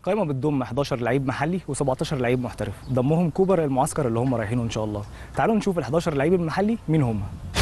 القائمه بتضم 11 لعيب محلي و17 لعيب محترف ضمهم كوبر المعسكر اللي هم رايحينه ان شاء الله تعالوا نشوف ال 11 لعيب المحلي مين هم